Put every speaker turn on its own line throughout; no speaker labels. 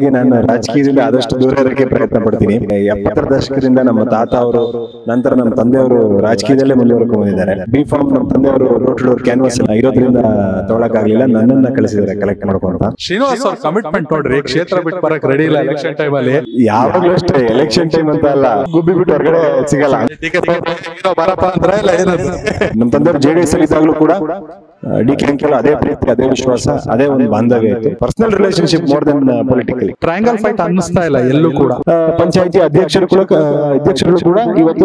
ಈಗ ನಾನು ರಾಜಕೀಯದಿಂದ ಆದಷ್ಟು ದೂರ ಇರೋಕೆ ಪ್ರಯತ್ನ ಪಡ್ತೀನಿ ಎಪ್ಪತ್ತರ ದಶಕದಿಂದ ನಮ್ಮ ತಾತ ಅವರು ನಂತರ ನಮ್ಮ ತಂದೆಯವರು ರಾಜಕೀಯದಲ್ಲೇ ಮುಂದುವರೆಕೊಂಡು ಬಂದಿದ್ದಾರೆ ಬಿ ಫಾರ್ಮ್ ನಮ್ಮ ತಂದೆಯವರು ಡೋರ್ ಟು ಡೋರ್ ಕ್ಯಾನ್ವಾಸ್ ಇರೋದ್ರಿಂದ ತೊಗೊಳಕ್ಕಾಗ್ಲಿಲ್ಲ ನನ್ನನ್ನ ಕಳಿಸಿದ್ದಾರೆ ಕಲೆಕ್ಟ್ ಮಾಡ್ಕೊಂತ
ಶ್ರೀನಿವಾಸ್ ಅವ್ರ ಕಮಿಟ್ಮೆಂಟ್ ನೋಡ್ರಿ ಕ್ಷೇತ್ರ ಬಿಟ್ಟು ಬರಕ್ ರೆಡಿ ಇಲ್ಲ ಎಲೆಕ್ಷನ್ ಟೈಮ್ ಅಲ್ಲಿ
ಯಾವಾಗ್ಲೂ ಅಷ್ಟೇ ಎಲೆಕ್ಷನ್ ಟೈಮ್ ಅಂತ ಅಲ್ಲ ಗುಬ್ಬಿ ಬಿಟ್ಟು ಹೊರಗಡೆ ಸಿಗಲ್ಲ
ಟಿಕೆಟ್ ಬರಪ್ಪ ಅಂದ್ರೆ ಇಲ್ಲ ಏನದು
ನಮ್ಮ ತಂದೆಯವರು ಜೆಡಿಎಸ್ ಅಲ್ಲಿ ಇದ್ದಾಗಲೂ ಕೂಡ ಡಿ ಕೆ ಅಂಕೆಲ್ಲ ಅದೇ ಪ್ರೀತಿ ಅದೇ ವಿಶ್ವಾಸ ಅದೇ ಒಂದು ಬಾಂಧವ್ಯ ಇತ್ತು personal relationship more than politically
triangle fight ಅನ್ನಿಸ್ತಾ ಇಲ್ಲ ಎಲ್ಲೂ ಕೂಡ
ಪಂಚಾಯತಿ ಅಧ್ಯಕ್ಷರು ಕೂಡ ಅಧ್ಯಕ್ಷರು ಕೂಡ ಇವತ್ತು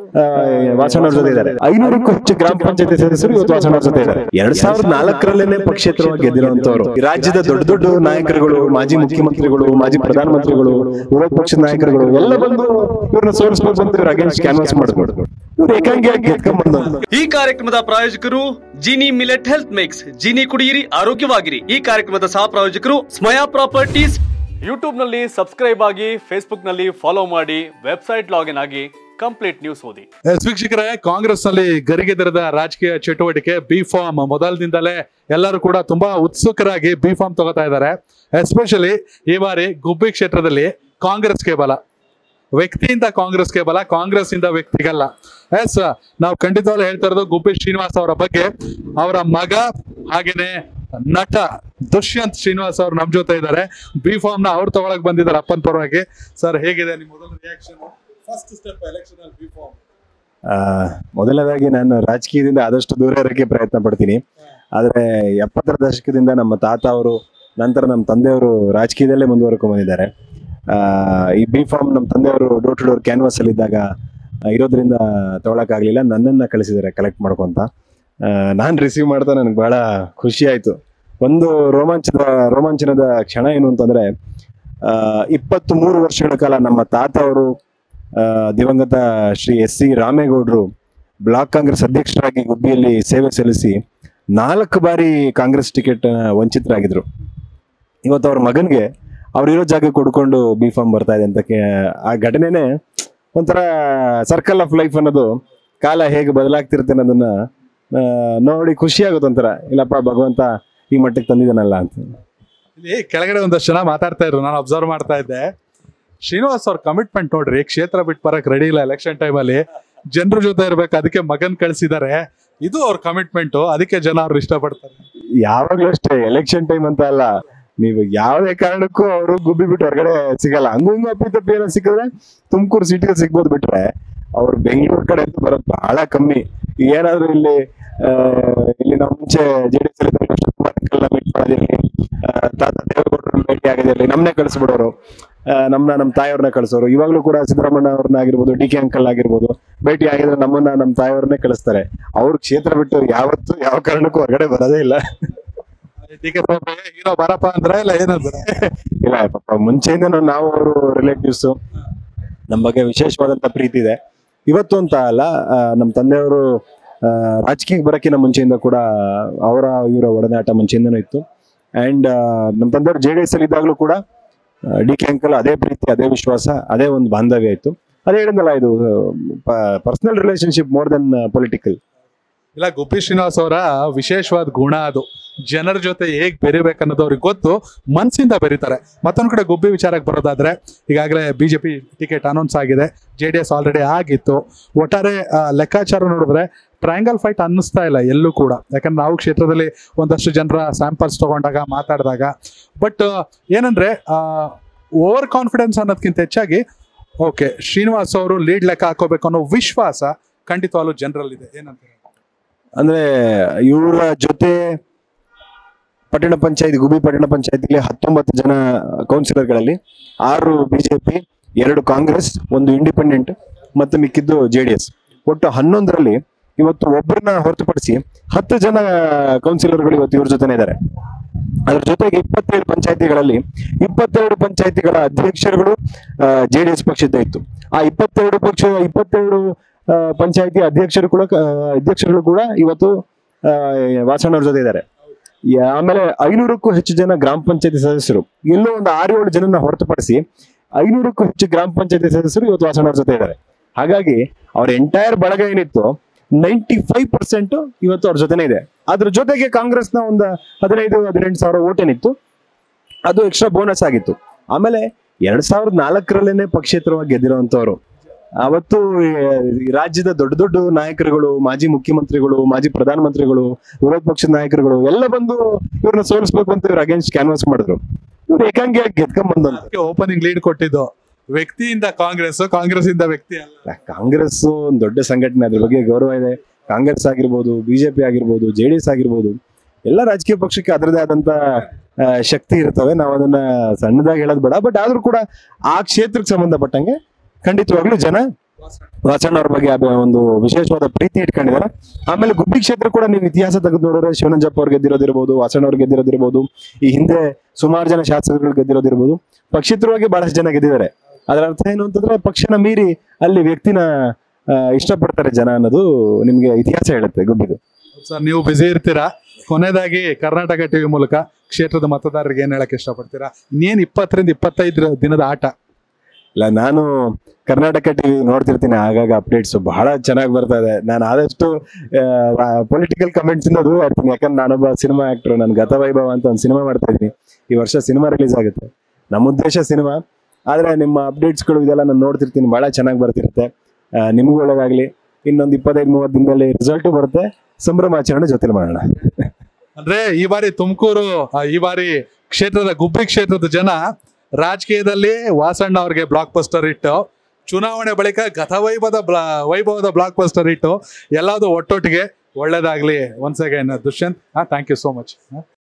ವಾಸಣ್ಣ ಜೊತೆ ಇದ್ದಾರೆ ಐನೂರಕ್ಕೂ ಹೆಚ್ಚು ಗ್ರಾಮ ಪಂಚಾಯತಿ ಸದಸ್ಯರು ಇವತ್ತು ವಾಸಣ್ಣ ಜೊತೆ ಇದ್ದಾರೆ ಎರಡ್ ಸಾವಿರದ ನಾಲ್ಕರಲ್ಲೇನೆ ಪಕ್ಷೇತರವಾಗಿ ಗೆದ್ದಿರುವಂತವ್ರು ಈ ರಾಜ್ಯದ ದೊಡ್ಡ ದೊಡ್ಡ ನಾಯಕರುಗಳು ಮಾಜಿ ಮುಖ್ಯಮಂತ್ರಿಗಳು ಮಾಜಿ ಪ್ರಧಾನಮಂತ್ರಿಗಳು ವಿರೋಧ ಪಕ್ಷದ ನಾಯಕರುಗಳು ಎಲ್ಲ ಬಂದು ಇವ್ರನ್ನ ಸೋಲಿಸ್ಬೇಕು ಅಂತ ಇವ್ರು ಅಗೇನ್ಸ್ಟ್ ಕ್ಯಾನ್ವಾಸ್ ಮಾಡ್ಬೋದು ಇವ್ರು ಏಕಾಂಗಿಯಾಗಿ ಗೆದ್ಕೊಂಡ್ ಬಂದವ್ರು
ಈ ಕಾರ್ಯಕ್ರಮದ ಪ್ರಾಯೋಜಕರು Jini millet health mix Jini ಕುಡಿಯಿರಿ ಆರೋಗ್ಯವಾಗಿರಿ ಈ ಕಾರ್ಯಕ್ರಮದ ಸಹ ಪ್ರಾಯೋಜಕರು ಸ್ಮಯಾ ಪ್ರಾಪರ್ಟೀಸ್ ಯೂಟ್ಯೂಬ್ ನಲ್ಲಿ ಸಬ್ಸ್ಕ್ರೈಬ್ ಆಗಿ ಫೇಸ್ಬುಕ್ ನಲ್ಲಿ ಫಾಲೋ ಮಾಡಿ ವೆಬ್ಸೈಟ್ ಲಾಗಿನ್ ಆಗಿ ಕಂಪ್ಲೀಟ್ ನ್ಯೂಸ್ ಓದಿ
ಎಸ್ ವೀಕ್ಷಕರೇ ಕಾಂಗ್ರೆಸ್ ನಲ್ಲಿ ಗರಿಗೆದರದ ರಾಜಕೀಯ ಚಟುವಟಿಕೆ ಬಿ ಫಾರ್ಮ್ ಮೊದಲದಿಂದಲೇ ಎಲ್ಲರೂ ಕೂಡ ತುಂಬಾ ಉತ್ಸುಕರಾಗಿ ಬಿ ಫಾರ್ಮ್ ತಗೋತಾ ಇದ್ದಾರೆ ಎಸ್ಪೆಷಲಿ ಈ ಬಾರಿ ಗುಬ್ಬಿ ಕ್ಷೇತ್ರದಲ್ಲಿ ಕಾಂಗ್ರೆಸ್ಗೆ ಬಲ ವ್ಯಕ್ತಿಯಿಂದ ಕಾಂಗ್ರೆಸ್ಗೆ ಬಲ ಕಾಂಗ್ರೆಸ್ ಇಂದ ವ್ಯಕ್ತಿಗಲ್ಲ ಎಸ್ ನಾವು ಖಂಡಿತವಾಗ್ಲೂ ಹೇಳ್ತಾ ಇರೋದು ಗುಬ್ಬಿ ಶ್ರೀನಿವಾಸ್ ಅವರ ಬಗ್ಗೆ ಅವರ ಮಗ ಹಾಗೇನೆ ನಟ ದುಷ್ಯಂತ್ ಶ್ರೀನಿವಾಸ್ ಅವರು ನಮ್ ಜೊತೆ ಇದ್ದಾರೆ ಬಿ ಫಾರ್ಮ್ ನ ಅವ್ರು ತಗೊಳಕ್ ಬಂದಿದ್ದಾರೆ ಅಪ್ಪನ್ ಪರವಾಗಿ ಸರ್ ಹೇಗಿದೆ ನಿಮ್ಮ ಮೊದಲ ರಿಯಾಕ್ಷನ್ ಫಸ್ಟ್ ಸ್ಟೆಪ್ ಎಲೆಕ್ಷನ್ ಅಲ್ಲಿ ಬಿ ಫಾರ್ಮ್
ಆ, ಮೊದಲನೇದಾಗಿ ನಾನು ರಾಜಕೀಯದಿಂದ ಆದಷ್ಟು ದೂರ ಇರೋಕೆ ಪ್ರಯತ್ನ ಪಡ್ತೀನಿ ಆದ್ರೆ ಎಪ್ಪತ್ತರ ದಶಕದಿಂದ ನಮ್ಮ ತಾತ ಅವರು ನಂತರ ನಮ್ಮ ತಂದೆಯವರು ರಾಜಕೀಯದಲ್ಲೇ ಮುಂದುವರೆಕೊಂಡು ಬಂದಿದ್ದಾರೆ ಆ, ಈ ಬಿ ಫಾರ್ಮ್ ನಮ್ಮ ತಂದೆಯವರು ಡೋರ್ ಟು ಡೋರ್ ಕ್ಯಾನ್ವಾಸ್ ಅಲ್ಲಿ ಇದ್ದಾಗ ಆ, ಇರೋದ್ರಿಂದ ತೊಗೊಳಕ್ಕಾಗ್ಲಿಲ್ಲ ನನ್ನನ್ನ ಕಳಿಸಿದ್ದಾರೆ ಕಲೆಕ್ಟ್ ಮಾಡ್ಕೊಂತ ನಾನು ರಿಸೀವ್ ಮಾಡ್ತಾ ನನಗೆ ಬಹಳ ಖುಷಿ ಆಯ್ತು ಒಂದು ರೋಮಾಂಚದ ರೋಮಾಂಚನದ ಕ್ಷಣ ಏನು ಅಂತಂದ್ರೆ ಇಪ್ಪತ್ತ್ ಮೂರು ವರ್ಷಗಳ ಕಾಲ ನಮ್ಮ ತಾತ ಅವರು ಆ, ದಿವಂಗತ ಶ್ರೀ ಎಸ್ ಸಿ ರಾಮೇಗೌಡರು ಬ್ಲಾಕ್ ಕಾಂಗ್ರೆಸ್ ಅಧ್ಯಕ್ಷರಾಗಿ ಗುಬ್ಬಿಯಲ್ಲಿ ಸೇವೆ ಸಲ್ಲಿಸಿ ನಾಲ್ಕು ಬಾರಿ ಕಾಂಗ್ರೆಸ್ ಟಿಕೆಟ್ ವಂಚಿತರಾಗಿದ್ರು ಇವತ್ತು ಅವ್ರ ಮಗನ್ಗೆ ಅವ್ರಿರೋ ಜಾಗ ಕೊಡ್ಕೊಂಡು ಬಿ ಫಾರ್ಮ್ ಬರ್ತಾ ಇದೆ ಅಂತ ಕೇ- ಆ ಘಟನೆನೇ ಒಂಥರ ಸರ್ಕಲ್ ಆಫ್ ಲೈಫ್ ಅನ್ನೋದು ಕಾಲ ಹೇಗೆ ಬದಲಾಗ್ತಿರುತ್ತೆ ಅನ್ನೋದನ್ನ ಆ, ನೋಡಿ ಖುಷಿ ಆಗುತ್ತೆ ಒಂಥರ ಇಲ್ಲಪ್ಪ ಭಗವಂತ ಈ ಮಟ್ಟಕ್ಕೆ ತಂದಿದ್ದಾನಲ್ಲ ಅಂತ
ಇಲ್ಲಿ ಕೆಳಗಡೆ ಒಂದಷ್ಟು ಜನ ಮಾತಾಡ್ತಾ ಇದ್ರು ನಾನು ಅಬ್ಸರ್ವ್ ಮಾಡ್ತಾ ಇದ್ದೆ ಶ್ರೀನಿವಾಸ್ ಅವ್ರ ಕಮಿಟ್ಮೆಂಟ್ ನೋಡ್ರಿ ಕ್ಷೇತ್ರ ಬಿಟ್ಟು ಬರಕ್ ರೆಡಿ ಇಲ್ಲ ಎಲೆಕ್ಷನ್ ಟೈಮ್ ಅಲ್ಲಿ ಜನರ ಜೊತೆ ಇರ್ಬೇಕು ಅದಕ್ಕೆ ಮಗನ್ ಕಳ್ಸಿದ್ದಾರೆ ಇದು ಅವ್ರ ಕಮಿಟ್ಮೆಂಟ್ ಅದಕ್ಕೆ ಜನ ಅವ್ರು ಇಷ್ಟಪಡ್ತಾರೆ
ಯಾವಾಗ್ಲೂ ಅಷ್ಟೇ ಎಲೆಕ್ಷನ್ ಟೈಮ್ ಅಂತ ಅಲ್ಲ ನೀವು ಯಾವುದೇ ಕಾರಣಕ್ಕೂ ಅವರು ಗುಬ್ಬಿ ಬಿಟ್ಟು ಹೊರಗಡೆ ಸಿಗಲ್ಲ ಹಂಗು ಹಿಂಗು ಅಪ್ಪಿತಪ್ಪಿ ಏನೋ ಸಿಕ್ಕಿದ್ರೆ ತುಮಕೂರು ಸಿಟಿಗೆ ಸಿಗ್ಬೋದು ಬಿಟ್ರೆ ಅವ್ರು ಬೆಂಗಳೂರು ಕಡೆ ಅಂತೂ ಬರೋದು ಬಹಳ ಕಮ್ಮಿ ಈಗ ಏನಾದ್ರು ಇಲ್ಲಿ ಆ, ಇಲ್ಲಿ ನಾವು ಮುಂಚೆ ಜೆ ಡಿ ಎಸ್ ಮೀಟ್ ಮಾಡೋದಿರ್ಲಿ ಆ, ತಾತ ದೇವೇಗೌಡರನ್ನ ಭೇಟಿ ಆಗೋದಿರ್ಲಿ ನಮ್ಮನ್ನೇ ಕಳಿಸ್ಬಿಡೋರು ಆ, ನಮ್ಮನ್ನ ನಮ್ಮ ತಾಯಿಯವ್ರನ್ನ ಕಳಿಸೋರು ಇವಾಗ್ಲೂ ಕೂಡ ಸಿದ್ದರಾಮಣ್ಣ ಅವ್ರನ್ನ ಆಗಿರ್ಬೋದು ಡಿ ಕೆ ಅಂಕಲ್ ಆಗಿರ್ಬೋದು ಭೇಟಿ ಆಗಿದ್ರೆ ನಮ್ಮನ್ನ ನಮ್ಮ ತಾಯಿಯವ್ರನ್ನೇ ಕಳಿಸ್ತಾರೆ ಅವ್ರ ಕ್ಷೇತ್ರ ಬಿಟ್ಟು ಯಾವತ್ತೂ ಯಾವ ಕಾರಣಕ್ಕೂ ಹೊರಗಡೆ ಬರೋದೇ ಇಲ್ಲ
ಹೀರೋ ಬರಪ್ಪ ಅಂದ್ರೆ ಇಲ್ಲ ಏನಂದ್ರೆ
ಇಲ್ಲ ಪಾಪ ಮುಂಚೆಯಿಂದ ನಾವು ಅವರು ರಿಲೇಟಿವ್ಸ್ ನಮ್ಮ ಬಗ್ಗೆ ವಿಶೇಷವಾದಂತ ಪ್ರೀತಿ ಇದೆ ಇವತ್ತು ಅಂತ ಅಲ್ಲ ಆ, ನಮ್ಮ ತಂದೆಯವರು ಆ, ರಾಜಕೀಯಕ್ಕೆ ಬರೋಕ್ಕಿಂತ ಮುಂಚೆಯಿಂದ ಕೂಡ ಅವರ ಇವರ ಒಡನಾಟ ಮುಂಚೆಯಿಂದನೂ ಇತ್ತು ಅಂಡ್ ನಮ್ಮ ತಂದೆಯವರು ಜೆ ಡಿ ಎಸ್ ಅಲ್ಲಿ ಇದ್ದಾಗಲೂ ಕೂಡ ಡಿ ಕೆ ಅಂಕಲ್ ಅದೇ ಪ್ರೀತಿ ಅದೇ ವಿಶ್ವಾಸ ಅದೇ ಒಂದು ಬಾಂಧವ್ಯ ಇತ್ತು ಅದೇ ಹೇಳಿದ್ನಲ್ಲ ಇದು personal relationship more than political
ಇಲ್ಲ ಗುಬ್ಬಿ ಶ್ರೀನಿವಾಸ್ ಅವರ ವಿಶೇಷವಾದ ಗುಣ ಅದು ಜನರ ಜೊತೆ ಹೇಗ್ ಬೆರಿಬೇಕನ್ನೋದು ಅವ್ರಿಗೆ ಗೊತ್ತು ಮನ್ಸಿಂದ ಬೆರೀತಾರೆ ಮತ್ತೊಂದ್ ಕಡೆ ಗುಬ್ಬಿ ವಿಚಾರಕ್ಕೆ ಬರೋದಾದ್ರೆ ಈಗಾಗಲೇ ಬಿಜೆಪಿ ಟಿಕೆಟ್ ಅನೌನ್ಸ್ ಆಗಿದೆ ಜೆ ಡಿ ಎಸ್ ಆಲ್ರೆಡಿ ಆಗಿತ್ತು ಒಟ್ಟಾರೆ ಆ, ಲೆಕ್ಕಾಚಾರ ನೋಡಿದ್ರೆ ಟ್ರಯಾಂಗಲ್ ಫೈಟ್ ಅನ್ನಿಸ್ತಾ ಇಲ್ಲ ಎಲ್ಲೂ ಕೂಡ ಯಾಕಂದ್ರೆ ನಾವು ಕ್ಷೇತ್ರದಲ್ಲಿ ಒಂದಷ್ಟು ಜನರ ಸ್ಯಾಂಪಲ್ಸ್ ತಗೊಂಡಾಗ ಮಾತಾಡಿದಾಗ ಬಟ್ ಏನಂದ್ರೆ ಓವರ್ ಕಾನ್ಫಿಡೆನ್ಸ್ ಅನ್ನೋದಕ್ಕಿಂತ ಹೆಚ್ಚಾಗಿ ಓಕೆ ಶ್ರೀನಿವಾಸ್ ಅವರು ಲೀಡ್ ಲೆಕ್ಕ ಹಾಕೋಬೇಕು ಅನ್ನೋ ವಿಶ್ವಾಸ ಖಂಡಿತವಾಗ್ಲೂ ಜನರಲ್ಲಿದೆ ಏನಂತಾರೆ
ಅಂದ್ರೆ ಇವರ ಜೊತೆ ಪಟ್ಟಣ ಪಂಚಾಯತ್ ಗುಬಿ ಪಟ್ಟಣ ಪಂಚಾಯತಿಲಿ ಹತ್ತೊಂಬತ್ತು ಜನ ಕೌನ್ಸಿಲರ್ಗಳಲ್ಲಿ ಆರು ಬಿಜೆಪಿ ಎರಡು ಕಾಂಗ್ರೆಸ್ ಒಂದು ಇಂಡಿಪೆಂಡೆಂಟ್ ಮತ್ತು ಮಿಕ್ಕಿದ್ದು ಜೆ ಡಿ ಎಸ್ ಒಟ್ಟು ಹನ್ನೊಂದರಲ್ಲಿ ಇವತ್ತು ಒಬ್ಬರನ್ನ ಹೊರತುಪಡಿಸಿ ಹತ್ತು ಜನ ಕೌನ್ಸಿಲರ್ಗಳು ಇವತ್ತು ಇವ್ರ ಜೊತೆನೇ ಇದ್ದಾರೆ ಅದ್ರ ಜೊತೆಗೆ ಇಪ್ಪತ್ತೇಳು ಪಂಚಾಯತಿಗಳಲ್ಲಿ ಇಪ್ಪತ್ತೆರಡು ಪಂಚಾಯತಿಗಳ ಅಧ್ಯಕ್ಷರುಗಳು ಜೆ ಡಿ ಎಸ್ ಪಕ್ಷದ ಇತ್ತು ಆ ಇಪ್ಪತ್ತೆರಡು ಪಕ್ಷ ಇಪ್ಪತ್ತೆರಡು ಆ, ಪಂಚಾಯತಿ ಅಧ್ಯಕ್ಷರು ಕೂಡ ಆ, ಅಧ್ಯಕ್ಷರುಗಳು ಕೂಡ ಇವತ್ತು ಆ, ವಾಸಣ್ಣವ್ರ ಜೊತೆ ಇದ್ದಾರೆ ಯಾ- ಆಮೇಲೆ ಐನೂರಕ್ಕೂ ಹೆಚ್ಚು ಜನ ಗ್ರಾಮ ಪಂಚಾಯತಿ ಸದಸ್ಯರು ಎಲ್ಲೋ ಒಂದು ಆರು ಏಳು ಜನನ ಹೊರತುಪಡಿಸಿ ಐನೂರಕ್ಕೂ ಹೆಚ್ಚು ಗ್ರಾಮ ಪಂಚಾಯತಿ ಸದಸ್ಯರು ಇವತ್ತು ವಾಸಣ್ಣವ್ರ ಜೊತೆ ಇದ್ದಾರೆ ಹಾಗಾಗಿ ಅವ್ರ ಎಂಟೈರ್ ಬಳಗ ಏನಿತ್ತು ನೈಂಟಿ ಫೈವ್ ಪರ್ಸೆಂಟ್ ಇವತ್ತು ಅವ್ರ ಜೊತೆನೇ ಇದೆ ಅದ್ರ ಜೊತೆಗೆ ಕಾಂಗ್ರೆಸ್ನ ಒಂದು ಹದಿನೈದು ಹದಿನೆಂಟು ಸಾವಿರ ಓಟ್ ಏನಿತ್ತು ಅದು ಎಕ್ಸ್ಟ್ರಾ ಬೋನಸ್ ಆಗಿತ್ತು ಆಮೇಲೆ ಎರಡ್ ಸಾವಿರದ ನಾಲ್ಕರಲ್ಲೇನೆ ಪಕ್ಷೇತರವಾಗಿ ಗೆದ್ದಿರುವಂತವ್ರು ಅವತ್ತು ಈ ರಾಜ್ಯದ ದೊಡ್ಡ ದೊಡ್ಡ ನಾಯಕರುಗಳು ಮಾಜಿ ಮುಖ್ಯಮಂತ್ರಿಗಳು ಮಾಜಿ ಪ್ರಧಾನಮಂತ್ರಿಗಳು ವಿರೋಧ ಪಕ್ಷದ ನಾಯಕರುಗಳು ಎಲ್ಲ ಬಂದು ಇವ್ರನ್ನ ಸೋಲಿಸ್ಬೇಕು ಅಂತ ಇವ್ರು ಅಗೇನ್ಸ್ಟ್ ಕ್ಯಾನ್ವಾಸ್ ಮಾಡಿದ್ರು ಇವ್ರು ಏಕಾಂಗಿಯಾಗಿ ಗೆದ್ಕೊಂಡ್ ಬಂದಂತ
ಅದಕ್ಕೆ ಓಪನಿಂಗ್ ಲೀಡ್ ಕೊಟ್ಟಿದ್ದು ವ್ಯಕ್ತಿಯಿಂದ ಕಾಂಗ್ರೆಸ್ ಕಾಂಗ್ರೆಸ್ ಇಂದ ವ್ಯಕ್ತಿ ಅಲ್ಲ
ಕಾಂಗ್ರೆಸ್ ಒಂದು ದೊಡ್ಡ ಸಂಘಟನೆ ಅದ್ರ ಬಗ್ಗೆ ಗೌರವ ಇದೆ ಕಾಂಗ್ರೆಸ್ ಆಗಿರ್ಬೋದು ಬಿಜೆಪಿ ಆಗಿರ್ಬೋದು ಜೆ ಡಿ ಎಸ್ ಆಗಿರ್ಬೋದು ಎಲ್ಲ ರಾಜಕೀಯ ಪಕ್ಷಕ್ಕೆ ಅದರದೇ ಆದಂತ ಆ, ಶಕ್ತಿ ಇರ್ತವೆ ನಾವು ಅದನ್ನ ಸಣ್ಣದಾಗಿ ಹೇಳೋದು ಬೇಡ ಬಟ್ ಆದ್ರೂ ಕೂಡ ಆ ಕ್ಷೇತ್ರಕ್ಕೆ ಸಂಬಂಧಪಟ್ಟಂಗೆ ಖಂಡಿತವಾಗ್ಲೂ ಜನ ವಾಸಣ್ಣ ಅವ್ರ ಬಗ್ಗೆ ಅಭಿ- ಒಂದು ವಿಶೇಷವಾದ ಪ್ರೀತಿ ಇಟ್ಕೊಂಡಿದ್ದಾರೆ ಆಮೇಲೆ ಗುಬ್ಬಿ ಕ್ಷೇತ್ರ ಕೂಡ ನೀವು ಇತಿಹಾಸ ತೆಗೆದು ನೋಡಿದ್ರೆ ಶಿವನಂಜಪ್ಪ ಅವ್ರು ಗೆದ್ದಿರೋದಿರ್ಬೋದು ವಾಸಣ್ಣ ಅವ್ರು ಗೆದ್ದಿರೋದಿರ್ಬೋದು ಈ ಹಿಂದೆ ಸುಮಾರು ಜನ ಶಾಸಕರುಗಳು ಗೆದ್ದಿರೋದಿರ್ಬೋದು ಪಕ್ಷೇತರವಾಗಿ ಬಹಳಷ್ಟು ಜನ ಗೆದ್ದಿದ್ದಾರೆ ಅದರ ಅರ್ಥ ಏನು ಅಂತಂದ್ರೆ ಪಕ್ಷನ ಮೀರಿ ಅಲ್ಲಿ ವ್ಯಕ್ತಿನ ಆ, ಇಷ್ಟಪಡ್ತಾರೆ ಜನ ಅನ್ನೋದು ನಿಮ್ಗೆ ಇತಿಹಾಸ ಹೇಳುತ್ತೆ ಗುಬ್ಬಿದು
ಸರ್ ನೀವು ಬಿಸಿ ಇರ್ತೀರಾ ಕೊನೆಯದಾಗಿ ಕರ್ನಾಟಕ ಟಿವಿ ಮೂಲಕ ಕ್ಷೇತ್ರದ ಮತದಾರರಿಗೆ ಏನ್ ಹೇಳಕ್ ಇಷ್ಟಪಡ್ತೀರಾ ಇನ್ನೇನ್ ಇಪ್ಪತ್ತರಿಂದ ಇಪ್ಪತ್ತೈದು ದಿನದ ಆಟ
ಇಲ್ಲ ನಾನು ಕರ್ನಾಟಕ ಟಿವಿ ನೋಡ್ತಿರ್ತೀನಿ ಆಗಾಗ ಅಪ್ಡೇಟ್ಸ್ ಬಹಳ ಚೆನ್ನಾಗಿ ಬರ್ತಾ ಇದೆ ನಾನು ಆದಷ್ಟು ಪೊಲಿಟಿಕಲ್ ಕಮೆಂಟ್ಸ್ ಇಂದ ದೂರ ಇರ್ತೀನಿ ಯಾಕಂದ್ರೆ ನಾನೊಬ್ಬ ಸಿನಿಮಾ ಆಕ್ಟರ್ ನಾನು ಗತವೈಭವ ಅಂತ ಒಂದು ಸಿನಿಮಾ ಮಾಡ್ತಾ ಇದ್ದೀನಿ ಈ ವರ್ಷ ಸಿನಿಮಾ ರಿಲೀಸ್ ಆಗುತ್ತೆ ನಮ್ಮ ಉದ್ದೇಶ ಸಿನಿಮಾ ಆದ್ರೆ ನಿಮ್ಮ ಅಪ್ಡೇಟ್ಸ್ಗಳು ಇದೆಲ್ಲ ನಾನು ನೋಡ್ತಿರ್ತೀನಿ ಬಹಳ ಚೆನ್ನಾಗಿ ಬರ್ತಿರುತ್ತೆ ಆ, ನಿಮ್ಗೂ ಒಳ್ಳೇದಾಗ್ಲಿ ಇನ್ನೊಂದು ಇಪ್ಪತ್ತೈದು ಮೂವತ್ತು ದಿನದಲ್ಲಿ ರಿಸಲ್ಟು ಬರುತ್ತೆ ಸಂಭ್ರಮಾಚರಣೆ ಜೊತೆಲಿ ಮಾಡೋಣ
ಅಂದ್ರೆ ಈ ಬಾರಿ ತುಮಕೂರು ಈ ಬಾರಿ ಕ್ಷೇತ್ರದ ಗುಬ್ಬಿ ಕ್ಷೇತ್ರದ ಜನ ರಾಜಕೀಯದಲ್ಲಿ ವಾಸಣ್ಣ ಅವ್ರಿಗೆ ಬ್ಲಾಕ್ ಬಸ್ಟರ್ ಇಟ್ಟು ಚುನಾವಣೆ ಬಳಿಕ ಗತವೈಭವದ ಬ್ಲಾ ವೈಭವದ ಬ್ಲಾಕ್ ಬಸ್ಟರ್ ಇಟ್ಟು ಎಲ್ಲಾವುದು ಒಟ್ಟೊಟ್ಟಿಗೆ ಒಳ್ಳೇದಾಗ್ಲಿ once again Dushyant thank you so much